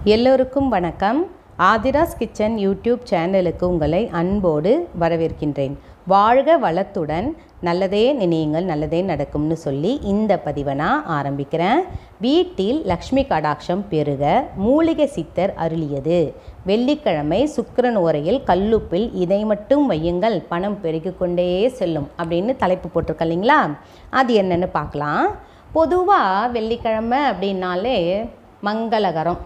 எல்லோருக்கும் வணக்கம் Aadhira's kitchen YouTube சேனலுக்கு உங்களை அன்போடு வரவேற்கின்றேன் வாழ்க வளத்துடன் நல்லதே நினையுங்கள் நல்லதே நடக்கும்னு சொல்லி இந்த பதிவை நான் ஆரம்பிக்கிறேன் வீட்டில் லக்ஷ்மி கடாட்சம் பெருக மூலிகை சித்தர் அருளியது வெள்ளிக்கிழமை சுக்கிரன் உரையில் கல்லுப்பில் இதை மட்டும் வையுங்கள் பணம் பெருகிக் கொண்டே செல்லும் அப்படின்னு தலைப்பு போட்டிருக்க இல்லைங்களா அது என்னன்னு பார்க்கலாம் பொதுவாக வெள்ளிக்கிழமை அப்படின்னாலே மங்களகரம்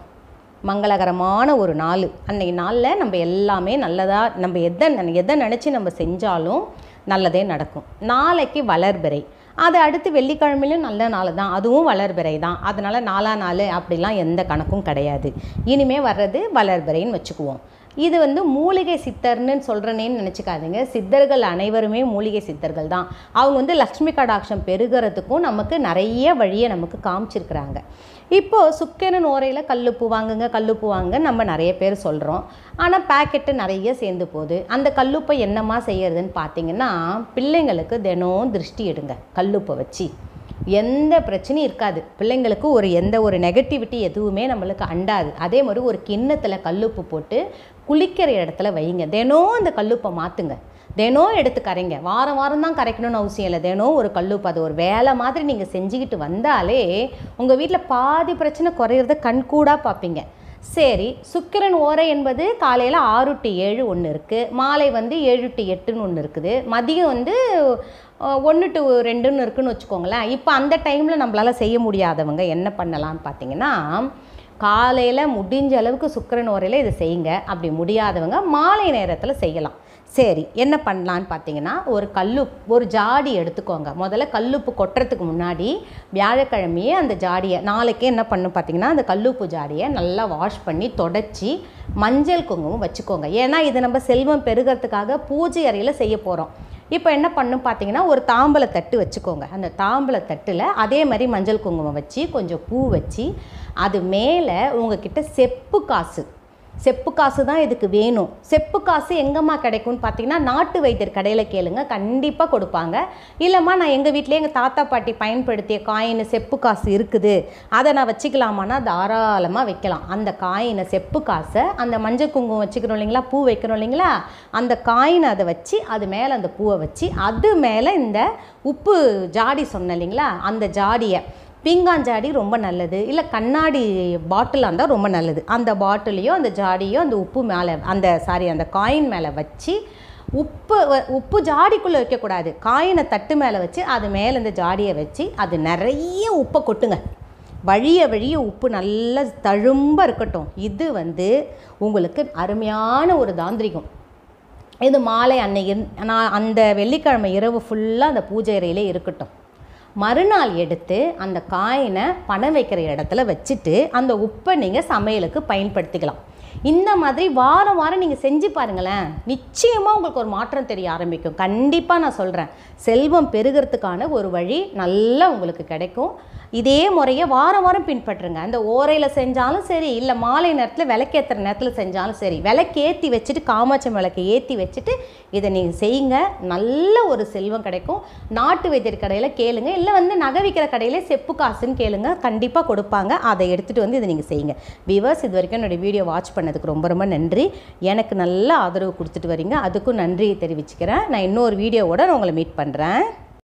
மங்களகரமான ஒரு நாள் அன்னைக்கு நாளில் நம்ம எல்லாமே நல்லதாக நம்ம எதை நெ- எதை நினச்சி நம்ம செஞ்சாலும் நல்லதே நடக்கும் நாளைக்கு வளர்பிறை அது அடுத்து வெள்ளிக்கிழமையிலும் நல்ல நாள் தான் அதுவும் வளர்பிறை தான் அதனால் நாலா நாள் அப்படிலாம் எந்த கணக்கும் கிடையாது இனிமே வர்றது வளர்பிறைன்னு வச்சுக்குவோம் இது வந்து மூலிகை சித்தர்னு சொல்கிறனேன்னு நினச்சிக்காதீங்க சித்தர்கள் அனைவருமே மூலிகை சித்தர்கள் தான் அவங்க வந்து லக்ஷ்மி கடாட்சம் பெருகிறதுக்கும் நமக்கு நிறைய வழியை நமக்கு காமிச்சிருக்கிறாங்க இப்போது சுக்கரன் ஓரையில் கல்லுப்பு வாங்குங்க கல்லுப்பு வாங்க நம்ம நிறைய பேர் சொல்கிறோம் ஆனால் பேக்கெட்டு நிறைய சேர்ந்து போகுது அந்த கல்லுப்பை என்னம்மா செய்யறதுன்னு பார்த்தீங்கன்னா பிள்ளைங்களுக்கு தினம் திருஷ்டி எடுங்க கல்லுப்பை வச்சு எந்த பிரச்சனையும் இருக்காது பிள்ளைங்களுக்கு ஒரு எந்த ஒரு நெகட்டிவிட்டி எதுவுமே நம்மளுக்கு அண்டாது அதே மாதிரி ஒரு கிண்ணத்தில் கல்லுப்பு போட்டு குளிக்கிற இடத்துல வைங்க தினம் அந்த கல்லுப்பை மாற்றுங்க தினம் எடுத்து கரைங்க வாரம் வாரம் தான் கரைக்கணும்னு அவசியம் இல்லை தினம் ஒரு கல்லுப்பு அது ஒரு வேலை மாதிரி நீங்கள் செஞ்சுக்கிட்டு வந்தாலே உங்கள் வீட்டில் பாதி பிரச்சனை குறையிறத கண்கூடாக பார்ப்பீங்க சரி சுக்கிரன் ஓரை என்பது காலையில் ஆறு டு ஏழு ஒன்று இருக்குது மாலை வந்து ஏழு டு எட்டுன்னு ஒன்று இருக்குது மதியம் வந்து ஒன்று டு ரெண்டுன்னு இருக்குன்னு வச்சுக்கோங்களேன் இப்போ அந்த டைமில் நம்மளால் செய்ய முடியாதவங்க என்ன பண்ணலாம்னு பார்த்தீங்கன்னா காலையில் முடிஞ்ச அளவுக்கு சுக்கிரன் ஓரையில் இதை செய்யுங்க அப்படி முடியாதவங்க மாலை நேரத்தில் செய்யலாம் சரி என்ன பண்ணலான்னு பார்த்தீங்கன்னா ஒரு கல்லுப் ஒரு ஜாடி எடுத்துக்கோங்க முதல்ல கல்லுப்பு கொட்டுறதுக்கு முன்னாடி வியாழக்கிழமையே அந்த ஜாடியை நாளைக்கே என்ன பண்ணும் பார்த்தீங்கன்னா அந்த கல்லுப்பு ஜாடியை நல்லா வாஷ் பண்ணி தொடச்சி மஞ்சள் குங்குமம் வச்சுக்கோங்க ஏன்னா இது நம்ம செல்வம் பெருகிறதுக்காக பூஜை அறையில் செய்ய போகிறோம் இப்போ என்ன பண்ணும் பார்த்தீங்கன்னா ஒரு தாம்பல தட்டு வச்சுக்கோங்க அந்த தாம்பல தட்டில் அதே மாதிரி மஞ்சள் குங்குமம் வச்சு கொஞ்சம் பூ வச்சு அது மேலே உங்ககிட்ட செப்பு காசு செப்பு காசு தான் இதுக்கு வேணும் செப்பு காசு எங்கம்மா கிடைக்கும்னு பார்த்தீங்கன்னா நாட்டு வைத்தியர் கடையில் கேளுங்க கண்டிப்பாக கொடுப்பாங்க இல்லைம்மா நான் எங்கள் வீட்டிலே எங்கள் தாத்தா பாட்டி பயன்படுத்திய காயின் செப்பு காசு இருக்குது அதை நான் வச்சுக்கலாமான்னா தாராளமாக வைக்கலாம் அந்த காயினை செப்பு காசை அந்த மஞ்சள் குங்குமம் வச்சுக்கிறோம் இல்லைங்களா பூ வைக்கிறோம் இல்லைங்களா அந்த காயினை அதை வச்சு அது மேலே அந்த பூவை வச்சு அது மேலே இந்த உப்பு ஜாடி சொன்னேன் இல்லைங்களா அந்த ஜாடியை பீங்காஞ்சாடி ரொம்ப நல்லது இல்லை கண்ணாடி பாட்டிலாக இருந்தால் ரொம்ப நல்லது அந்த பாட்டிலையோ அந்த ஜாடியோ அந்த உப்பு மேலே அந்த சாரி அந்த காயின் மேலே வச்சு உப்பு வ- உப்பு ஜாடிக்குள்ளே வைக்கக்கூடாது காயினை தட்டு மேலே வச்சு அது மேலே இந்த ஜாடியை வச்சு அது நிறைய உப்பை கொட்டுங்க வழிய வழிய உப்பு நல்லா தழும்ப இருக்கட்டும் இது வந்து உங்களுக்கு அருமையான ஒரு தாந்திரிகம் இது மாலை அன்னைக்கு நான் அந்த வெள்ளிக்கிழமை இரவு ஃபுல்லாக அந்த பூஜை அறையிலே இருக்கட்டும் மறுநாள் எடுத்து அந்த காயினை பணம் வைக்கிற இடத்துல வச்சுட்டு அந்த உப்பை நீங்கள் சமையலுக்கு பயன்படுத்திக்கலாம் இந்த மாதிரி வாரம் வாரம் நீங்கள் செஞ்சு பாருங்களேன் நிச்சயமாக உங்களுக்கு ஒரு மாற்றம் தெரிய ஆரம்பிக்கும் கண்டிப்பாக நான் சொல்கிறேன் செல்வம் பெருகிறதுக்கான ஒரு வழி நல்லா உங்களுக்கு கிடைக்கும் இதே முறையை வாரம் வாரம் பின்பற்றுங்க அந்த ஓரையில் செஞ்சாலும் சரி இல்லை மாலை நேரத்தில் விளக்கேற்றுற நேரத்தில் செஞ்சாலும் சரி விளக்கேற்றி வச்சுட்டு காமாட்சி விளக்கை ஏற்றி வச்சுட்டு இதை நீங்கள் செய்யுங்க நல்ல ஒரு செல்வம் கிடைக்கும் நாட்டு வைத்தியர் கடையில் கேளுங்க இல்லை வந்து நகை விற்கிற கடையிலே செப்பு காசுன்னு கேளுங்க கண்டிப்பாக கொடுப்பாங்க அதை எடுத்துகிட்டு வந்து இதை நீங்கள் செய்யுங்க விவர்ஸ் இது வரைக்கும் என்னுடைய வீடியோ வாட்ச் பண்ணதுக்கு ரொம்ப ரொம்ப நன்றி எனக்கு நல்ல ஆதரவு கொடுத்துட்டு வரீங்க அதுக்கும் நன்றி தெரிவிச்சுக்கிறேன் நான் இன்னொரு வீடியோவோட நான் உங்களை மீட் பண்ணுறேன்